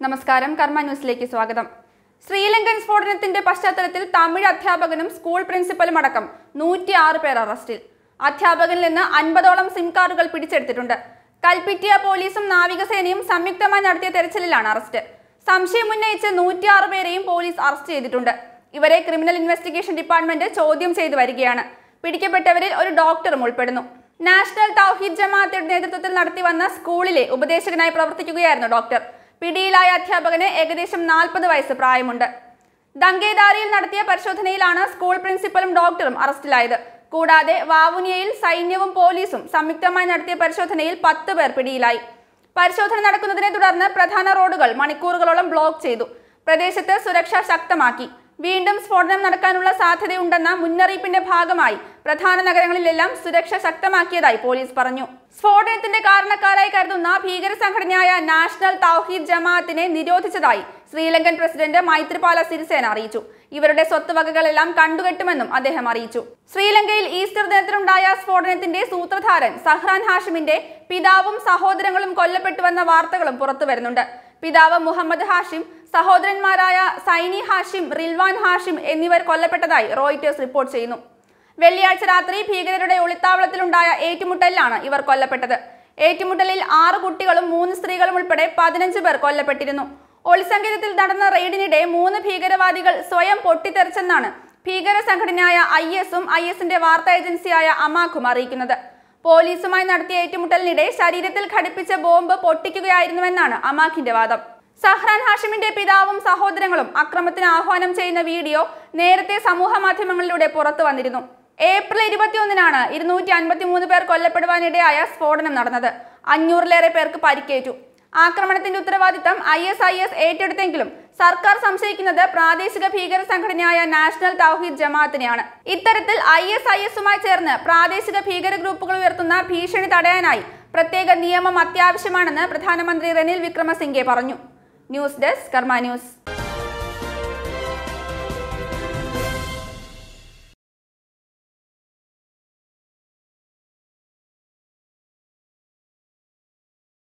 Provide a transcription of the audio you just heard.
നമസ്കാരം കർമ്മ ന്യൂസിലേക്ക് സ്വാഗതം ശ്രീലങ്കൻ സ്ഫോടനത്തിന്റെ പശ്ചാത്തലത്തിൽ തമിഴ് അധ്യാപകനും സ്കൂൾ പ്രിൻസിപ്പലും അടക്കം നൂറ്റി ആറ് പേർ അറസ്റ്റിൽ അധ്യാപകനിൽ നിന്ന് അൻപതോളം സിം കാർഡുകൾ പിടിച്ചെടുത്തിട്ടുണ്ട് കൽപ്പിറ്റിയ പോലീസും നാവികസേനയും സംയുക്തമായി നടത്തിയ തെരച്ചിലിലാണ് അറസ്റ്റ് സംശയം ഉന്നയിച്ച് നൂറ്റിയാറ് പേരെയും പോലീസ് അറസ്റ്റ് ചെയ്തിട്ടുണ്ട് ഇവരെ ക്രിമിനൽ ഇൻവെസ്റ്റിഗേഷൻ ഡിപ്പാർട്ട്മെന്റ് ചോദ്യം ചെയ്തു വരികയാണ് പിടിക്കപ്പെട്ടവരിൽ ഒരു ഡോക്ടറും ഉൾപ്പെടുന്നു നാഷണൽ തൗഹീദ് ജമാഅത്തിന്റെ നേതൃത്വത്തിൽ നടത്തി വന്ന സ്കൂളിലെ ഉപദേശകനായി പ്രവർത്തിക്കുകയായിരുന്നു ഡോക്ടർ പിടിയിലായ അധ്യാപകന് ഏകദേശം നാൽപ്പത് വയസ്സ് പ്രായമുണ്ട് ദങ്കേദാരിയിൽ നടത്തിയ പരിശോധനയിലാണ് സ്കൂൾ പ്രിൻസിപ്പലും ഡോക്ടറും അറസ്റ്റിലായത് കൂടാതെ വാവുനിയയിൽ സൈന്യവും പോലീസും സംയുക്തമായി നടത്തിയ പരിശോധനയിൽ പത്ത് പേർ പിടിയിലായി പരിശോധന നടക്കുന്നതിനെ തുടർന്ന് പ്രധാന റോഡുകൾ മണിക്കൂറുകളോളം ബ്ലോക്ക് ചെയ്തു പ്രദേശത്ത് സുരക്ഷ ശക്തമാക്കി വീണ്ടും സ്ഫോടനം നടക്കാനുള്ള സാധ്യതയുണ്ടെന്ന മുന്നറിയിപ്പിന്റെ ഭാഗമായി പ്രധാന നഗരങ്ങളിലെല്ലാം സുരക്ഷ ശക്തമാക്കിയതായി പോലീസ് പറഞ്ഞു സ്ഫോടനത്തിന്റെ കാരണക്കാരായി കരുതുന്ന ഭീകര സംഘടനയായ നാഷണൽ തൗഹീദ് ജമാഅത്തിനെ നിരോധിച്ചതായി ശ്രീലങ്കൻ പ്രസിഡന്റ് മൈത്രിപാല സിരിസേന അറിയിച്ചു ഇവരുടെ സ്വത്തുവകകളെല്ലാം കണ്ടുകെട്ടുമെന്നും അദ്ദേഹം അറിയിച്ചു ശ്രീലങ്കയിൽ ഈസ്റ്റർ ദിനത്തിലുണ്ടായ സ്ഫോടനത്തിന്റെ സൂത്രധാരൻ സഹ്റാൻ ഹാഷിമിന്റെ പിതാവും സഹോദരങ്ങളും കൊല്ലപ്പെട്ടുവെന്ന വാർത്തകളും പുറത്തു വരുന്നുണ്ട് പിതാവ് മുഹമ്മദ് ഹാഷിം സഹോദരന്മാരായ സൈനി ഹാഷിം റിൽവാൻ ഹാഷിം എന്നിവർ കൊല്ലപ്പെട്ടതായി റോയിറ്റേഴ്സ് റിപ്പോർട്ട് ചെയ്യുന്നു വെള്ളിയാഴ്ച രാത്രി ഭീകരരുടെ ഒളിത്താവളത്തിലുണ്ടായ ഏറ്റുമുട്ടലിലാണ് ഇവർ കൊല്ലപ്പെട്ടത് ഏറ്റുമുട്ടലിൽ ആറ് കുട്ടികളും മൂന്ന് സ്ത്രീകളും ഉൾപ്പെടെ പതിനഞ്ച് പേർ കൊല്ലപ്പെട്ടിരുന്നു ഒളിസങ്കേതത്തിൽ നടന്ന റെയ്ഡിനിടെ മൂന്ന് ഭീകരവാദികൾ സ്വയം പൊട്ടിത്തെറിച്ചെന്നാണ് ഭീകര സംഘടനയായ ഐ എസും ഐ എസിന്റെ വാർത്താ ഏജൻസിയായ അമാഖും അറിയിക്കുന്നത് പോലീസുമായി നടത്തിയ ഏറ്റുമുട്ടലിനിടെ ശരീരത്തിൽ ഘടിപ്പിച്ച ബോംബ് പൊട്ടിക്കുകയായിരുന്നുവെന്നാണ് അമാഖിന്റെ വാദം സഹ്റാൻ ഹാഷിമിന്റെ പിതാവും സഹോദരങ്ങളും അക്രമത്തിന് ആഹ്വാനം ചെയ്യുന്ന വീഡിയോ നേരത്തെ സമൂഹ മാധ്യമങ്ങളിലൂടെ പുറത്തു വന്നിരുന്നു ഏപ്രിൽ ഇരുപത്തിയൊന്നിനാണ് ഇരുന്നൂറ്റി അൻപത്തി മൂന്ന് പേർ കൊല്ലപ്പെടുവാനിടയായ സ്ഫോടനം നടന്നത് അഞ്ഞൂറിലേറെ പേർക്ക് പരിക്കേറ്റു ആക്രമണത്തിന്റെ ഉത്തരവാദിത്തം ഐ എസ് ഐ എസ് ഏറ്റെടുത്തെങ്കിലും സർക്കാർ സംശയിക്കുന്നത് പ്രാദേശിക ഭീകര സംഘടനയായ നാഷണൽ തൗഹീദ് ജമാഅത്തിനെയാണ് ഇത്തരത്തിൽ ഐ എസ് ഐ എസുമായി ചേർന്ന് പ്രാദേശിക ഭീകര ഗ്രൂപ്പുകൾ ഉയർത്തുന്ന ഭീഷണി തടയാനായി പ്രത്യേക നിയമം അത്യാവശ്യമാണെന്ന് പ്രധാനമന്ത്രി റെനിൽ വിക്രമസിംഗെ പറഞ്ഞു ന്യൂസ് ഡെസ്ക് കർമ്മ ന്യൂസ്